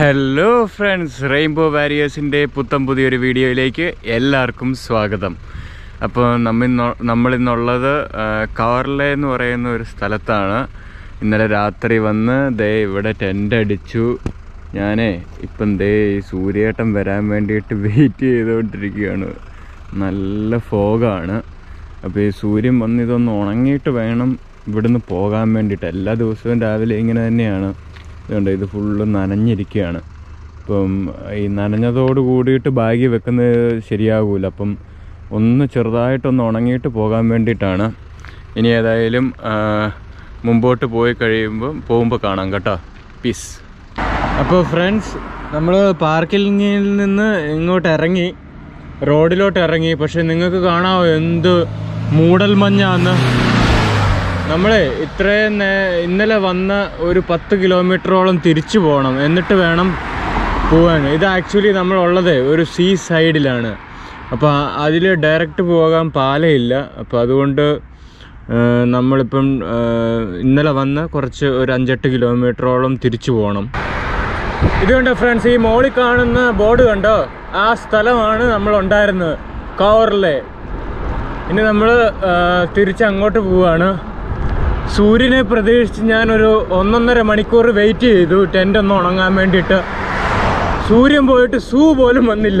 hello friends rainbow വാരിയേഴ്സിൻ്റെ പുത്തം പുതിയൊരു വീഡിയോയിലേക്ക് എല്ലാവർക്കും സ്വാഗതം അപ്പോൾ നമ്മിന്ന് നമ്മളിന്നുള്ളത് കാർലെ എന്ന് പറയുന്ന ഒരു സ്ഥലത്താണ് ഇന്നലെ രാത്രി വന്ന് ദേ ഇവിടെ ടെൻ്റ് അടിച്ചു ഞാനേ ഇപ്പം ദേ ഈ സൂര്യേട്ടൻ വരാൻ വേണ്ടിയിട്ട് വെയിറ്റ് ചെയ്തുകൊണ്ടിരിക്കുകയാണ് നല്ല ഫോഗാണ് അപ്പോൾ ഈ സൂര്യൻ വന്ന് ഇതൊന്ന് ഉണങ്ങിയിട്ട് വേണം ഇവിടുന്ന് പോകാൻ വേണ്ടിയിട്ട് എല്ലാ ദിവസവും രാവിലെ ഇങ്ങനെ തന്നെയാണ് ഇതുണ്ട് ഇത് ഫുള്ള് നനഞ്ഞിരിക്കുകയാണ് അപ്പം ഈ നനഞ്ഞതോട് കൂടിയിട്ട് ബാഗ് വെക്കുന്നത് ശരിയാകൂല അപ്പം ഒന്ന് ചെറുതായിട്ടൊന്ന് ഉണങ്ങിയിട്ട് പോകാൻ വേണ്ടിയിട്ടാണ് ഇനി ഏതായാലും ആ, മുമ്പോട്ട് പോയി കഴിയുമ്പോൾ പോകുമ്പോൾ കാണാം കേട്ടോ പീസ് അപ്പോൾ ഫ്രണ്ട്സ് നമ്മൾ പാർക്കിങ്ങിൽ നിന്ന് ഇങ്ങോട്ട് ഇറങ്ങി റോഡിലോട്ട് ഇറങ്ങി പക്ഷെ നിങ്ങൾക്ക് കാണാമോ എന്ത് മൂടൽ മഞ്ഞാന്ന് നമ്മളെ ഇത്രയും നേ- ഇന്നലെ വന്ന ഒരു പത്ത് കിലോമീറ്ററോളം തിരിച്ചു പോകണം എന്നിട്ട് വേണം പോകാൻ ഇത് ആക്ച്വലി നമ്മളുള്ളത് ഒരു സീ സൈഡിലാണ് അപ്പോൾ അതിൽ ഡയറക്റ്റ് പോകാൻ പാലയില്ല അപ്പോൾ അതുകൊണ്ട് ആ, നമ്മളിപ്പം ആ, ഇന്നലെ വന്ന് കുറച്ച് ഒരു അഞ്ചെട്ട് കിലോമീറ്ററോളം തിരിച്ചു പോകണം ഇത് കണ്ടോ ഫ്രണ്ട്സ് ഈ മോളിൽ കാണുന്ന ബോർഡ് കണ്ടോ ആ സ്ഥലമാണ് നമ്മൾ ഉണ്ടായിരുന്നത് കവറിലെ ഇനി നമ്മൾ തിരിച്ച് അങ്ങോട്ട് പോവാണ് സൂര്യനെ പ്രതീക്ഷിച്ച് ഞാനൊരു ഒന്നൊന്നര മണിക്കൂർ വെയിറ്റ് ചെയ്തു ടെൻ്റ് ഒന്ന് ഉണങ്ങാൻ വേണ്ടിയിട്ട് സൂര്യൻ പോയിട്ട് സൂ പോലും വന്നില്ല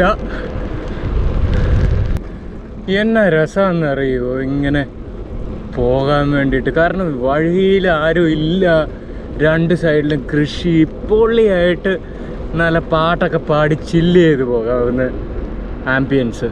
എന്നാ രസമാണെന്ന് അറിയുമോ ഇങ്ങനെ പോകാൻ വേണ്ടിയിട്ട് കാരണം വഴിയിൽ ആരും ഇല്ല രണ്ട് സൈഡിലും കൃഷി പൊള്ളിയായിട്ട് നല്ല പാട്ടൊക്കെ പാടി ചില്ല് ചെയ്ത് പോകാവുന്ന ആംബിയൻസ്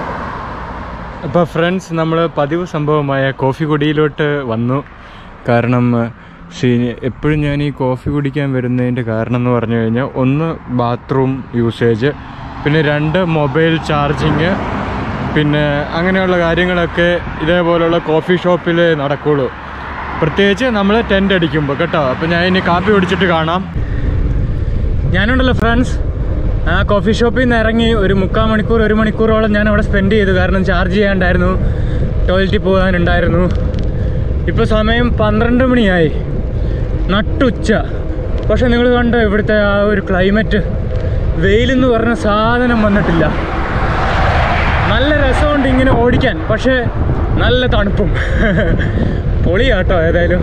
അപ്പോൾ ഫ്രണ്ട്സ് നമ്മൾ പതിവ് സംഭവമായ കോഫി കുടിയിലോട്ട് വന്നു കാരണം എപ്പോഴും ഞാൻ ഈ കോഫി കുടിക്കാൻ വരുന്നതിൻ്റെ കാരണം എന്ന് പറഞ്ഞു കഴിഞ്ഞാൽ ഒന്ന് ബാത്റൂം യൂസേജ് പിന്നെ രണ്ട് മൊബൈൽ ചാർജിങ് പിന്നെ അങ്ങനെയുള്ള കാര്യങ്ങളൊക്കെ ഇതേപോലുള്ള കോഫി ഷോപ്പിൽ നടക്കുള്ളൂ പ്രത്യേകിച്ച് നമ്മൾ ടെൻ്റ് അടിക്കുമ്പോൾ കേട്ടോ അപ്പോൾ ഞാൻ ഇനി കാപ്പി കുടിച്ചിട്ട് കാണാം ഞാനുണ്ടല്ലോ ഫ്രണ്ട്സ് ആ കോഫി ഷോപ്പിൽ നിന്ന് ഇറങ്ങി ഒരു മുക്കാൽ മണിക്കൂർ ഒരു മണിക്കൂറോളം ഞാൻ അവിടെ സ്പെൻഡ് ചെയ്തു കാരണം ചാർജ് ചെയ്യാണ്ടായിരുന്നു ടോയ്ലറ്റിൽ പോകാനുണ്ടായിരുന്നു ഇപ്പോൾ സമയം പന്ത്രണ്ട് മണിയായി നട്ടുച്ച പക്ഷെ നിങ്ങൾ കണ്ടോ ഇവിടുത്തെ ആ ഒരു ക്ലൈമറ്റ് വെയിലെന്ന് പറഞ്ഞ സാധനം വന്നിട്ടില്ല നല്ല രസമുണ്ട് ഇങ്ങനെ ഓടിക്കാൻ പക്ഷേ നല്ല തണുപ്പും പൊളിയാട്ടോ ഏതായാലും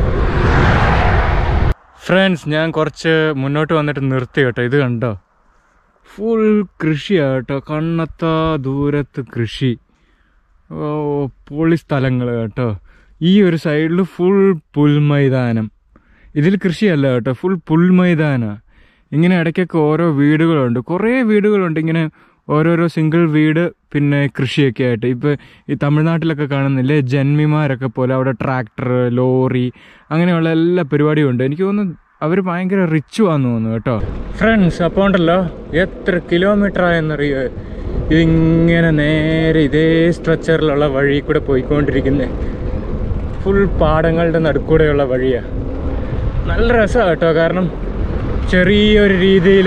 ഫ്രണ്ട്സ് ഞാൻ കുറച്ച് മുന്നോട്ട് വന്നിട്ട് നിർത്തി കേട്ടോ ഇത് കണ്ടോ ഫുൾ കൃഷിയാണ് കേട്ടോ കണ്ണത്താ ദൂരത്ത് കൃഷി ഓ പൊളി സ്ഥലങ്ങൾ കേട്ടോ ഈ ഒരു സൈഡിൽ ഫുൾ പുൽമൈതാനം ഇതിൽ കൃഷിയല്ല കേട്ടോ ഫുൾ പുൽമൈതാന ഇങ്ങനെ ഇടയ്ക്കൊക്കെ ഓരോ വീടുകളുണ്ട് കുറേ വീടുകളുണ്ട് ഇങ്ങനെ ഓരോരോ സിംഗിൾ വീട് പിന്നെ കൃഷിയൊക്കെ ആയിട്ട് ഇപ്പോൾ ഈ തമിഴ്നാട്ടിലൊക്കെ കാണുന്നില്ലേ ജന്മിമാരൊക്കെ പോലെ അവിടെ ട്രാക്ടർ ലോറി അങ്ങനെയുള്ള എല്ലാ പരിപാടിയും ഉണ്ട് എനിക്ക് തോന്നുന്നു അവർ ഭയങ്കര റിച്ചു ആണെന്ന് തോന്നുന്നു കേട്ടോ ഫ്രണ്ട്സ് അപ്പോൾ ഉണ്ടല്ലോ എത്ര കിലോമീറ്റർ ആയെന്നറിയോ ഇതിങ്ങനെ നേരെ ഇതേ സ്ട്രക്ചറിലുള്ള വഴി കൂടെ പോയിക്കൊണ്ടിരിക്കുന്നത് ഫുൾ പാടങ്ങളുടെ നടുക്കൂടെയുള്ള വഴിയാണ് നല്ല രസമാണ് കേട്ടോ കാരണം ചെറിയൊരു രീതിയിൽ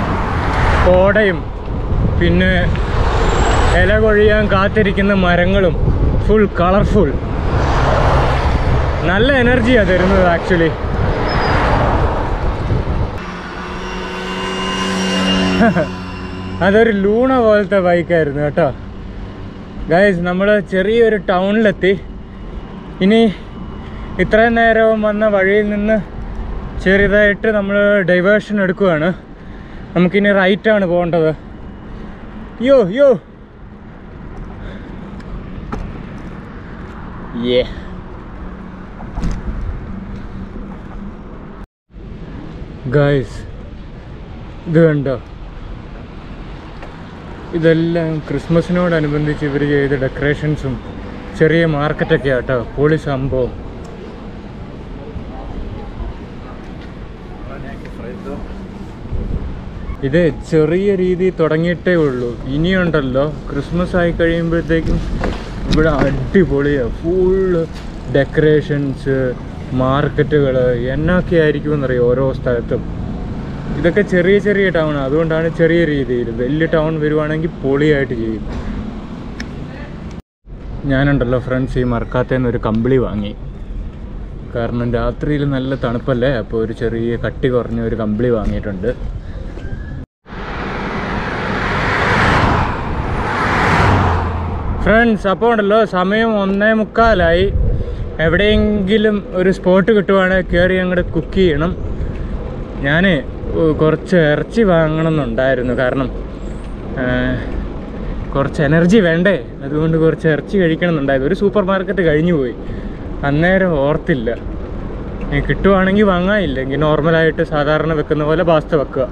കോടയും പിന്നെ ഇല കൊഴിയാൻ കാത്തിരിക്കുന്ന മരങ്ങളും ഫുൾ കളർഫുൾ നല്ല എനർജിയാണ് തരുന്നത് ആക്ച്വലി അതൊരു ലൂണ പോലത്തെ ബൈക്കായിരുന്നു കേട്ടോ ഗൈസ് നമ്മൾ ചെറിയൊരു ടൗണിലെത്തി ഇനി ഇത്രയും നേരവും വന്ന വഴിയിൽ നിന്ന് ചെറിയതായിട്ട് നമ്മൾ ഡൈവേർഷൻ എടുക്കുകയാണ് നമുക്കിനി റൈറ്റാണ് പോകേണ്ടത് യോ യോ ഏ ഗൈസ് ഇത് കണ്ടോ ഇതെല്ലാം ക്രിസ്മസിനോടനുബന്ധിച്ച് ഇവർ ചെയ്ത ഡെക്കറേഷൻസും ചെറിയ മാർക്കറ്റൊക്കെ ആട്ടോ പൊളി സംഭവം ഇത് ചെറിയ രീതിയിൽ തുടങ്ങിയിട്ടേ ഉള്ളൂ ഇനിയുണ്ടല്ലോ ക്രിസ്മസ് ആയി കഴിയുമ്പോഴത്തേക്കും ഇവിടെ അടിപൊളിയാണ് ഫുള്ള് ഡെക്കറേഷൻസ് മാർക്കറ്റുകൾ എന്നൊക്കെ ആയിരിക്കും എന്നറിയോ ഓരോ സ്ഥലത്തും ഇതൊക്കെ ചെറിയ ചെറിയ ടൗൺ അതുകൊണ്ടാണ് ചെറിയ രീതിയിൽ വലിയ ടൗൺ വരുവാണെങ്കിൽ പൊളിയായിട്ട് ചെയ്യും ഞാനുണ്ടല്ലോ ഫ്രണ്ട്സ് ഈ മറക്കാത്തേന്ന് ഒരു കമ്പിളി വാങ്ങി കാരണം രാത്രിയിൽ നല്ല തണുപ്പല്ലേ അപ്പോൾ ഒരു ചെറിയ കട്ടി കുറഞ്ഞ ഒരു കമ്പിളി വാങ്ങിയിട്ടുണ്ട് ഫ്രണ്ട്സ് അപ്പോൾ ഉണ്ടല്ലോ സമയം ഒന്നേ മുക്കാലായി എവിടെയെങ്കിലും ഒരു സ്പോട്ട് കിട്ടുവാണെങ്കിൽ കയറി അങ്ങോട്ട് കുക്ക് ചെയ്യണം ഞാൻ കുറച്ച് ഇറച്ചി വാങ്ങണം എന്നുണ്ടായിരുന്നു കാരണം ആ, കുറച്ച് എനർജി വേണ്ടേ അതുകൊണ്ട് കുറച്ച് ഇറച്ചി കഴിക്കണം എന്നുണ്ടായിരുന്നു ഒരു സൂപ്പർ മാർക്കറ്റ് കഴിഞ്ഞു പോയി അന്നേരം ഓർത്തില്ല ഇനി കിട്ടുവാണെങ്കിൽ വാങ്ങാം ഇല്ലെങ്കിൽ നോർമലായിട്ട് സാധാരണ വെക്കുന്ന പോലെ പാസ്ത വെക്കുക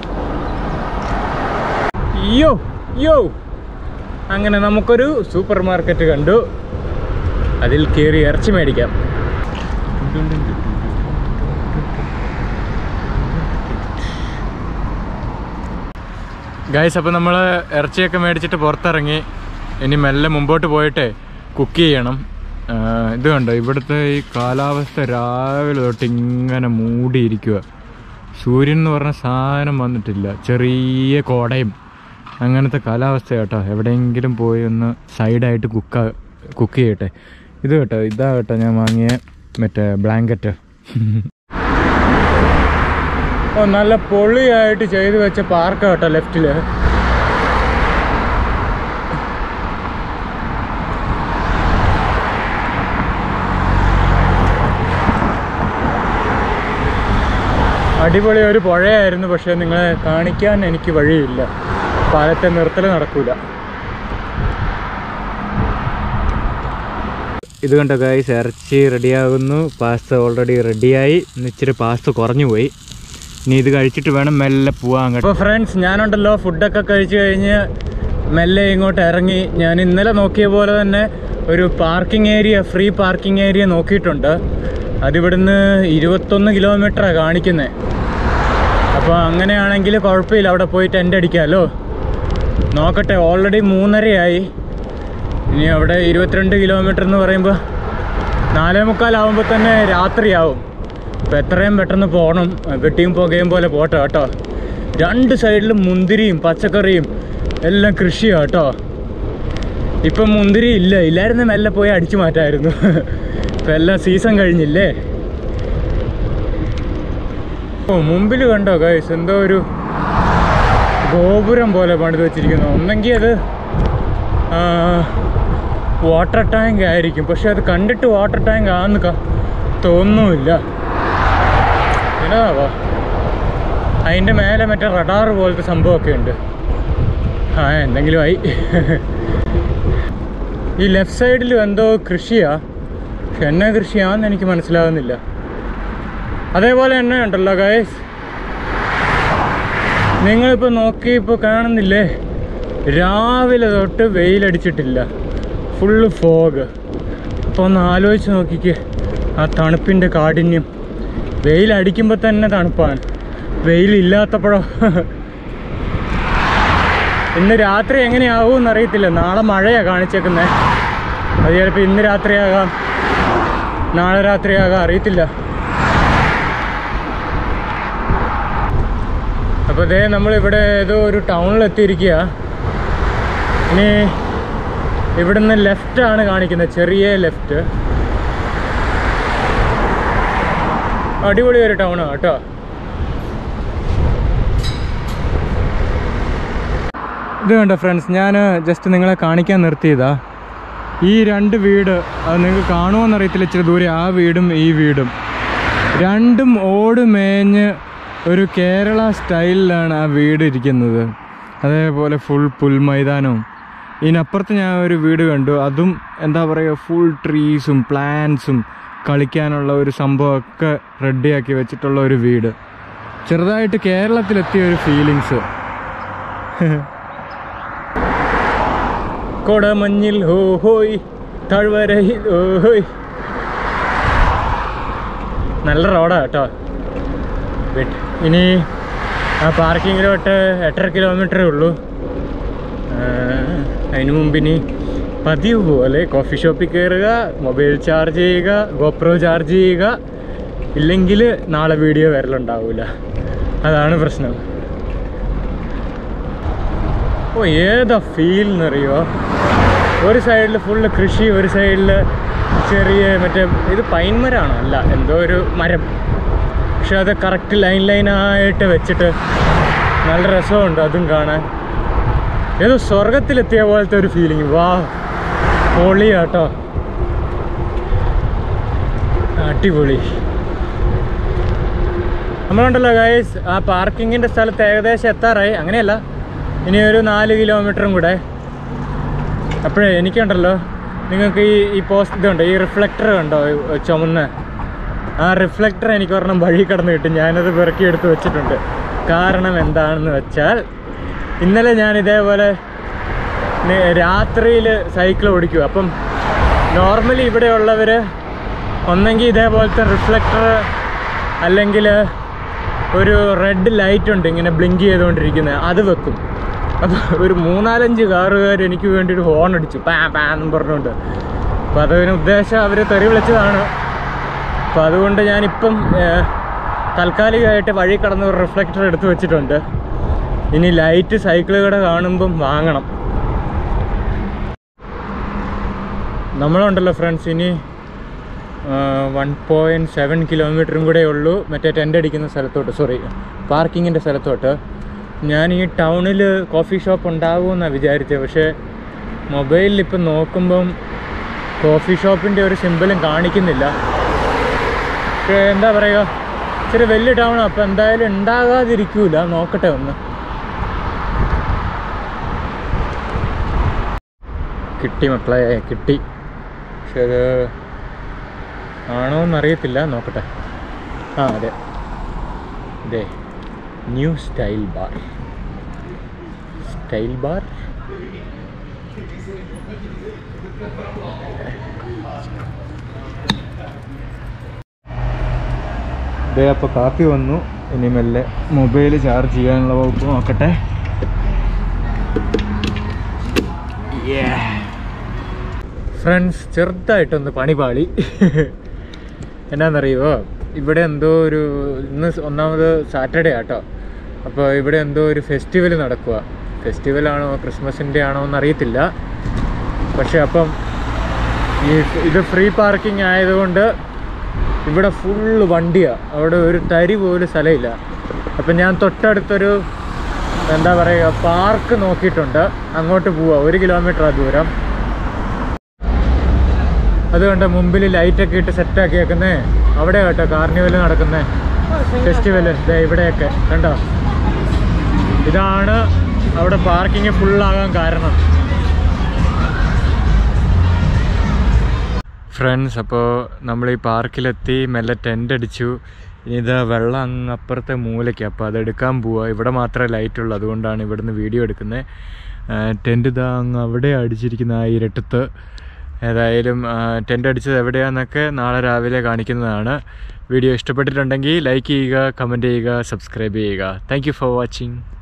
യോ യോ അങ്ങനെ നമുക്കൊരു സൂപ്പർ മാർക്കറ്റ് കണ്ടു അതിൽ കയറി ഇറച്ചി മേടിക്കാം ഗൈസ് അപ്പോൾ നമ്മൾ ഇറച്ചിയൊക്കെ മേടിച്ചിട്ട് പുറത്തിറങ്ങി ഇനി മെല്ലെ മുമ്പോട്ട് പോയിട്ട് കുക്ക് ചെയ്യണം ആ, ഇത് കണ്ടോ ഇവിടുത്തെ ഈ കാലാവസ്ഥ രാവിലെ തൊട്ട് ഇങ്ങനെ മൂടിയിരിക്കുക സൂര്യൻ എന്ന് പറഞ്ഞ സാധനം വന്നിട്ടില്ല ചെറിയ കോടയും അങ്ങനത്തെ കാലാവസ്ഥ കേട്ടോ എവിടെയെങ്കിലും പോയി ഒന്ന് സൈഡായിട്ട് കുക്ക കുക്ക് ചെയ്യട്ടെ ഇത് കേട്ടോ ഇതാ കേട്ടോ ഞാൻ വാങ്ങിയ മറ്റേ ബ്ലാങ്കറ്റ് ഓ നല്ല പൊളിയായിട്ട് ചെയ്ത് വെച്ച പാർക്ക് കേട്ടോ ലെഫ്റ്റില് അടിപൊളി ഒരു പുഴയായിരുന്നു പക്ഷെ നിങ്ങളെ കാണിക്കാൻ എനിക്ക് വഴിയില്ല പാലത്തെ നിർത്തൽ നടക്കൂല ഇത് കണ്ടോ ഗൈസ് ഇറച്ചി റെഡിയാകുന്നു പാസ്ത ഓൾറെഡി റെഡിയായി ഇച്ചിരി പാസ്ത കുറഞ്ഞു പോയി ഇനി ഇത് കഴിച്ചിട്ട് വേണം മെല്ലെ പോവാൻ അങ്ങോട്ട് അപ്പോൾ ഫ്രണ്ട്സ് ഞാനുണ്ടല്ലോ ഫുഡൊക്കെ കഴിച്ച് കഴിഞ്ഞ് മെല്ലെ ഇങ്ങോട്ട് ഇറങ്ങി ഞാൻ ഇന്നലെ നോക്കിയ പോലെ തന്നെ ഒരു parking area free parking area നോക്കിയിട്ടുണ്ട് അതിവിടുന്ന് ഇരുപത്തൊന്ന് കിലോമീറ്ററാണ് കാണിക്കുന്നത് അപ്പോൾ അങ്ങനെയാണെങ്കിൽ കുഴപ്പമില്ല അവിടെ പോയി ടെൻ്റ് അടിക്കാമല്ലോ നോക്കട്ടെ ഓൾറെഡി മൂന്നരയായി ഇനി അവിടെ ഇരുപത്തിരണ്ട് കിലോമീറ്റർ എന്ന് പറയുമ്പോൾ നാലേ മുക്കാലാവുമ്പോൾ തന്നെ രാത്രിയാവും അപ്പോൾ എത്രയും പെട്ടെന്ന് പോകണം വെട്ടിയും പുകയും പോലെ പോട്ടെ കേട്ടോ രണ്ട് സൈഡിലും മുന്തിരിയും പച്ചക്കറിയും എല്ലാം കൃഷിയാണ് കേട്ടോ ഇപ്പം മുന്തിരി ഇല്ല ഇല്ലായിരുന്നു മെല്ലെ പോയി അടിച്ചു മാറ്റായിരുന്നു ഇപ്പം എല്ലാം സീസൺ കഴിഞ്ഞില്ലേ ഓ മുമ്പിൽ കണ്ടോ ഗൈസ് എന്തോ ഒരു ഗോപുരം പോലെ പണിത് വെച്ചിരിക്കുന്നു ഒന്നെങ്കിൽ അത് വാട്ടർ ടാങ്ക് ആയിരിക്കും പക്ഷെ അത് കണ്ടിട്ട് വാട്ടർ ടാങ്ക് ആന്ന് ക- തോന്നുന്നില്ല എന്നതാവാ അതിൻ്റെ മേലെ മറ്റേ റഡാർ പോലത്തെ സംഭവമൊക്കെ ഉണ്ട് ആ എന്തെങ്കിലും ആയി ഈ ലെഫ്റ്റ് സൈഡിലും എന്തോ കൃഷിയാ പക്ഷെ എന്നാ കൃഷിയാന്ന് എനിക്ക് മനസ്സിലാകുന്നില്ല അതേപോലെ തന്നെ ഉണ്ടല്ലോ ഗൈസ് നിങ്ങളിപ്പോൾ നോക്കി ഇപ്പോൾ കാണുന്നില്ലേ രാവിലെ തൊട്ട് വെയിലടിച്ചിട്ടില്ല ഫുള്ള് ഫോഗ് അപ്പോൾ ഒന്ന് ആലോചിച്ച് നോക്കിക്കേ ആ തണുപ്പിൻ്റെ കാഠിന്യം വെയിലടിക്കുമ്പോൾ തന്നെ തണുപ്പാണ് വെയിലില്ലാത്തപ്പോഴോ ഇന്ന് രാത്രി എങ്ങനെയാവും എന്നറിയത്തില്ല നാളെ മഴയാണ് കാണിച്ചേക്കുന്നത് അത് ചിലപ്പോൾ ഇന്ന് രാത്രിയാകാം നാളെ രാത്രിയാകാം അറിയത്തില്ല അപ്പോൾ ഇതേ നമ്മളിവിടെ ഏതോ ഒരു ടൗണിൽ എത്തിയിരിക്കുക ഇനി ഇവിടുന്ന് ലെഫ്റ്റ് ആണ് കാണിക്കുന്നത് ചെറിയ ലെഫ്റ്റ് അടിപൊളി ഒരു ടൗണാണ് കേട്ടോ ഇത് കണ്ടോ ഫ്രണ്ട്സ് ഞാൻ ജസ്റ്റ് നിങ്ങളെ കാണിക്കാൻ നിർത്തിയതാ ഈ രണ്ട് വീട് അത് നിങ്ങൾക്ക് കാണുമോയെന്നറിയത്തില്ല ഇച്ചിരി ദൂരെ ആ വീടും ഈ വീടും രണ്ടും ഓട് മേഞ്ഞ് ഒരു കേരള സ്റ്റൈലിലാണ് ആ വീട് ഇരിക്കുന്നത് അതേപോലെ ഫുൾ പുൽമൈതാനവും ഇതിനപ്പുറത്ത് ഞാൻ ഒരു വീട് കണ്ടു അതും എന്താ പറയുക ഫുൾ ട്രീസും പ്ലാന്റ്സും കളിക്കാനുള്ള ഒരു സംഭവമൊക്കെ റെഡിയാക്കി വെച്ചിട്ടുള്ള ഒരു വീട് ചെറുതായിട്ട് കേരളത്തിലെത്തിയ ഒരു ഫീലിങ്സ് കൊടമഞ്ഞിൽ ഹോ ഹോയ് താഴ്വരയിൽ ഹോ ഹോയ് നല്ല റോഡാണ് കേട്ടോ വെട്ട് ഇനി ആ പാർക്കിങ്ങിലോട്ട് എട്ടര കിലോമീറ്ററേ ഉള്ളൂ അതിനു മുമ്പ് ഇനി പതിവ് പോലെ കോഫി ഷോപ്പിൽ കയറുക മൊബൈൽ ചാർജ് ചെയ്യുക ഗോപ്രോ ചാർജ് ചെയ്യുക ഇല്ലെങ്കിൽ നാളെ വീഡിയോ വരലുണ്ടാവില്ല അതാണ് പ്രശ്നം ഓ ഏതാ ഫീൽ എന്നറിയോ ഒരു സൈഡിൽ ഫുള്ള് കൃഷി ഒരു സൈഡിൽ ചെറിയ മറ്റേ ഇത് പൈൻമരമാണോ അല്ല എന്തോ ഒരു മരം പക്ഷെ അത് കറക്റ്റ് ലൈൻ ലൈനായിട്ട് വെച്ചിട്ട് നല്ല രസമുണ്ട് അതും കാണാൻ ഏതോ സ്വർഗത്തിലെത്തിയ പോലത്തെ ഒരു ഫീലിംഗ് വാ പൊളി കേട്ടോ അടിപൊളി നമ്മളുണ്ടല്ലോ ഗൈസ് ആ പാർക്കിങ്ങിൻ്റെ സ്ഥലത്ത് ഏകദേശം എത്താറായി അങ്ങനെയല്ല ഇനി ഒരു നാല് കിലോമീറ്ററും കൂടെ അപ്പോഴേ എനിക്കുണ്ടല്ലോ നിങ്ങൾക്ക് ഈ ഈ പോസ്റ്റ് ഇതുണ്ട് ഈ റിഫ്ലക്ടർ കണ്ടോ ഈ ചുമന്ന ആ റിഫ്ലക്ടർ എനിക്ക് ഒരെണ്ണം വഴി കടന്ന് കിട്ടും ഞാനത് പെറുക്കി എടുത്ത് വെച്ചിട്ടുണ്ട് കാരണം എന്താണെന്ന് വെച്ചാൽ ഇന്നലെ ഞാൻ ഇതേപോലെ രാത്രിയിൽ സൈക്കിൾ ഓടിക്കും അപ്പം നോർമലി ഇവിടെയുള്ളവർ ഒന്നെങ്കിൽ ഇതേപോലത്തെ റിഫ്ലക്ടർ അല്ലെങ്കിൽ ഒരു റെഡ് ലൈറ്റ് ഉണ്ട് ഇങ്ങനെ ബ്ലിങ്ക് ചെയ്തുകൊണ്ടിരിക്കുന്നത് അത് വെക്കും അപ്പോൾ ഒരു മൂന്നാലഞ്ച് കാറുകാർ എനിക്ക് വേണ്ടിയിട്ട് ഹോൺ അടിച്ചു പാ പാ എന്നും പറഞ്ഞുകൊണ്ട് അപ്പോൾ അതിന് ഉദ്ദേശം അവർ തെറി വിളിച്ചതാണ് അപ്പോൾ അതുകൊണ്ട് ഞാനിപ്പം ഏഹ്, താൽക്കാലികമായിട്ട് വഴി കടന്ന് ഒരു റിഫ്ലക്ടർ എടുത്ത് വെച്ചിട്ടുണ്ട് ഇനി ലൈറ്റ് സൈക്കിളുകളുടെ കാണുമ്പം വാങ്ങണം നമ്മളുണ്ടല്ലോ ഫ്രണ്ട്സ് ഇനി വൺ പോയിൻറ്റ് സെവൻ കിലോമീറ്ററും കൂടെ ഉള്ളൂ മറ്റേ ടെൻ്റ് അടിക്കുന്ന സ്ഥലത്തോട്ട് സോറി പാർക്കിങ്ങിൻ്റെ സ്ഥലത്തോട്ട് ഞാൻ ഈ ടൗണിൽ കോഫി ഷോപ്പ് ഉണ്ടാകുമെന്നാണ് വിചാരിച്ചത് പക്ഷേ മൊബൈലിൽ ഇപ്പം നോക്കുമ്പം കോഫി ഷോപ്പിൻ്റെ ഒരു സിമ്പിളും കാണിക്കുന്നില്ല പക്ഷേ എന്താ പറയുക ഇച്ചിരി വലിയ ടൗൺ അപ്പോൾ എന്തായാലും ഉണ്ടാകാതിരിക്കൂല നോക്കട്ടെ ഒന്ന് കിട്ടി മക്കളെ കിട്ടി പക്ഷെ അത് ആണോ എന്നറിയത്തില്ല നോക്കട്ടെ ആ അതെ അതെ new style bar style bar ഇതേ അപ്പോൾ കാപ്പി വന്നു ഇനി മെല്ലെ മൊബൈൽ ചാർജ് ചെയ്യാനുള്ള വകുപ്പ് നോക്കട്ടെ ഫ്രണ്ട്സ് ചെറുതായിട്ടൊന്ന് പണി പാളി എന്നാന്നറിയുമോ ഇവിടെ എന്തോ ഒരു ഇന്ന് ഒന്നാമത് സാറ്റർഡേ ആട്ടോ അപ്പോൾ ഇവിടെ എന്തോ ഒരു ഫെസ്റ്റിവൽ നടക്കുക ഫെസ്റ്റിവലാണോ ക്രിസ്മസിൻ്റെ ആണോ എന്നറിയത്തില്ല പക്ഷെ അപ്പം ഈ ഇത് ഫ്രീ പാർക്കിംഗ് ആയതുകൊണ്ട് ഇവിടെ ഫുള്ള് വണ്ടിയാണ് അവിടെ ഒരു തരി പോലും സ്ഥലമില്ല അപ്പം ഞാൻ തൊട്ടടുത്തൊരു എന്താ പറയുക പാർക്ക് നോക്കിയിട്ടുണ്ട് അങ്ങോട്ട് പോവാ ഒരു കിലോമീറ്റർ ദൂരം അതുകൊണ്ട് മുമ്പിൽ ലൈറ്റൊക്കെ ഇട്ട് സെറ്റാക്കി വെക്കുന്നേ അവിടെ കേട്ടോ കാർണിവൽ നടക്കുന്നേ ഫെസ്റ്റിവൽ ഇവിടെയൊക്കെ കണ്ടോ ഇതാണ് അവിടെ പാർക്കിംഗ് ഫുള്ളാകാൻ കാരണം ഫ്രണ്ട്സ് അപ്പോൾ നമ്മൾ ഈ പാർക്കിലെത്തി മെല്ലെ ടെൻ്റ് അടിച്ചു ഇനി ഇത് വെള്ളം അങ്ങ് അപ്പുറത്തെ മൂലയ്ക്ക് അപ്പോൾ അതെടുക്കാൻ പോവുക ഇവിടെ മാത്രമേ ലൈറ്റ് ഉള്ളൂ അതുകൊണ്ടാണ് ഇവിടുന്ന് വീഡിയോ എടുക്കുന്നത് ടെൻ്റ് ഇതാ അങ്ങ് അവിടെ അടിച്ചിരിക്കുന്ന ആ ഇരട്ടത്ത് ഏതായാലും ടെൻ്റ് അടിച്ചത് എവിടെയാണെന്നൊക്കെ നാളെ രാവിലെ കാണിക്കുന്നതാണ് വീഡിയോ ഇഷ്ടപ്പെട്ടിട്ടുണ്ടെങ്കിൽ ലൈക്ക് ചെയ്യുക കമൻറ്റ് ചെയ്യുക സബ്സ്ക്രൈബ് ചെയ്യുക താങ്ക് ഫോർ വാച്ചിങ്